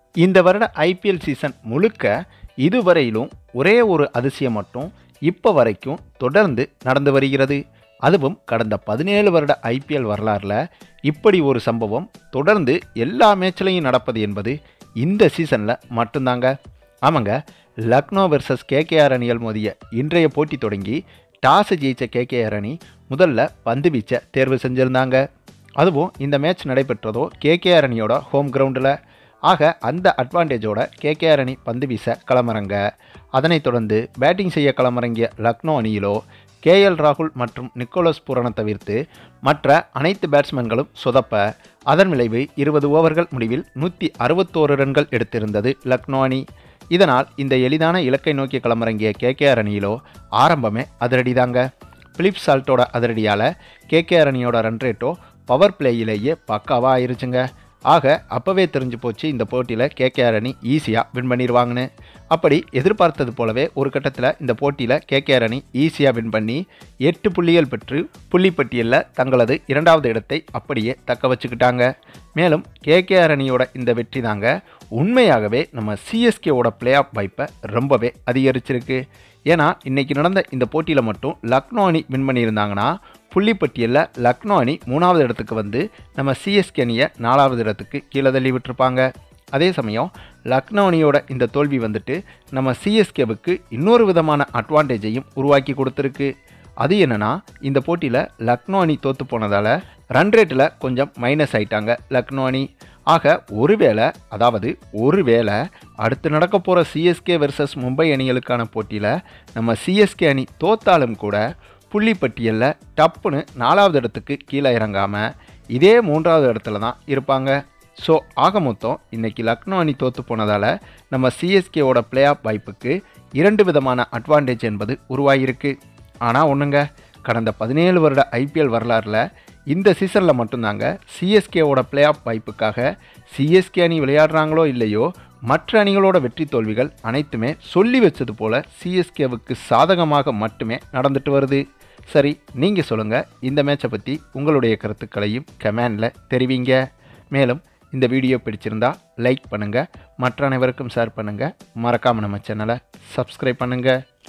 இந்த வருட IPL season முழுக்க இதுவரையிலும் ஒரே ஒரு அதிசயம் மட்டும் இப்போ வரைக்கும் தொடர்ந்து நடந்து வருகிறது அதுவும் கடந்த பதினேழு வருட ஐபிஎல் வரலாறில் இப்படி ஒரு சம்பவம் தொடர்ந்து எல்லா மேட்ச்லையும் நடப்பது என்பது இந்த சீசனில் மட்டும்தாங்க ஆமாங்க லக்னோ வெர்சஸ் கேகேஆர் அணிகள் மோதிய இன்றைய போட்டி தொடங்கி டாஸ் ஜெயிச்ச கேகேஆர் அணி முதல்ல பந்து வீச்சை தேர்வு செஞ்சுருந்தாங்க அதுவும் இந்த மேட்ச் நடைபெற்றதோ கேகேஆர் அணியோட ஹோம் கிரவுண்டில் ஆக அந்த அட்வான்டேஜோட கேகேஆர் அணி பந்து வீச களமிறங்க அதனைத் தொடர்ந்து பேட்டிங் செய்ய களமிறங்கிய லக்னோ அணியிலோ கேஎல் ராகுல் மற்றும் நிக்கோலஸ் பூரணை தவிர்த்து மற்ற அனைத்து பேட்ஸ்மேன்களும் சொதப்ப அதன் விளைவு இருபது ஓவர்கள் முடிவில் நூற்றி அறுபத்தோரு ரன்கள் எடுத்திருந்தது லக்னோ அணி இதனால் இந்த எளிதான இலக்கை நோக்கி களமிறங்கிய கேகேஆர் அணியிலோ ஆரம்பமே அதிரடிதாங்க பிலிப் சால்ட்டோட அதிரடியால் கேகேஆர் அணியோட ரன் ரேட்டோ பவர் பிளேயிலேயே பக்காவாக ஆயிருச்சுங்க ஆக அப்போவே தெரிஞ்சு போச்சு இந்த போட்டியில் கேகேஆர் அணி ஈஸியாக வின் பண்ணிடுவாங்கன்னு அப்படி எதிர்பார்த்தது போலவே ஒரு கட்டத்தில் இந்த போட்டியில் கேகேஆர் அணி ஈஸியாக வின் பண்ணி எட்டு புள்ளிகள் பெற்று புள்ளிப்பட்டியலில் தங்களது இரண்டாவது இடத்தை அப்படியே தக்க வச்சுக்கிட்டாங்க மேலும் கேகேஆர் அணியோட இந்த வெற்றி தாங்க உண்மையாகவே நம்ம சிஎஸ்கேவோட பிளே ஆஃப் வாய்ப்பை ரொம்பவே அதிகரிச்சிருக்கு ஏன்னா இன்றைக்கி நடந்த இந்த போட்டியில் மட்டும் லக்னோ அணி வின் பண்ணியிருந்தாங்கன்னா புள்ளிப்பட்டியலில் லக்னோ அணி மூணாவது இடத்துக்கு வந்து நம்ம சிஎஸ்கே அணியை நாலாவது இடத்துக்கு கீழே தள்ளி விட்டுருப்பாங்க அதே சமயம் லக்னோ அணியோட இந்த தோல்வி வந்துட்டு நம்ம சிஎஸ்கேவுக்கு இன்னொரு விதமான அட்வான்டேஜையும் உருவாக்கி கொடுத்துருக்கு அது என்னன்னா இந்த போட்டியில் லக்னோ அணி தோற்று போனதால் ரன் ரேட்டில் கொஞ்சம் மைனஸ் ஆயிட்டாங்க லக்னோ அணி ஆக ஒருவேளை அதாவது ஒருவேளை அடுத்து நடக்க போகிற சிஎஸ்கே வெர்சஸ் மும்பை அணிகளுக்கான போட்டியில் நம்ம சிஎஸ்கே அணி தோத்தாலும் கூட புள்ளி பட்டியலில் டப்புன்னு நாலாவது இடத்துக்கு கீழே இறங்காமல் இதே மூன்றாவது இடத்துல தான் இருப்பாங்க ஸோ ஆக மொத்தம் இன்றைக்கி லக்னோ அணி தோற்று போனதால் நம்ம சிஎஸ்கேவோட பிளே ஆஃப் வாய்ப்புக்கு இரண்டு விதமான அட்வான்டேஜ் என்பது உருவாகியிருக்கு ஆனால் ஒன்றுங்க கடந்த பதினேழு வருட ஐபிஎல் வரலாறில் இந்த சீசனில் மட்டும்தாங்க சிஎஸ்கேவோட பிளே ஆஃப் வாய்ப்புக்காக சிஎஸ்கே அணி விளையாடுறாங்களோ இல்லையோ மற்ற அணிகளோட வெற்றி தோல்விகள் அனைத்துமே சொல்லி வச்சது போல் சிஎஸ்கேவுக்கு சாதகமாக மட்டுமே நடந்துட்டு வருது சரி நீங்கள் சொல்லுங்கள் இந்த மேட்சை பற்றி உங்களுடைய கருத்துக்களையும் கமெண்டில் தெரிவிங்க மேலும் இந்த வீடியோ பிடிச்சிருந்தா லைக் பண்ணுங்கள் மற்ற அனைவருக்கும் ஷேர் பண்ணுங்கள் மறக்காமல் நம்ம சேனலை சப்ஸ்கிரைப் பண்ணுங்கள்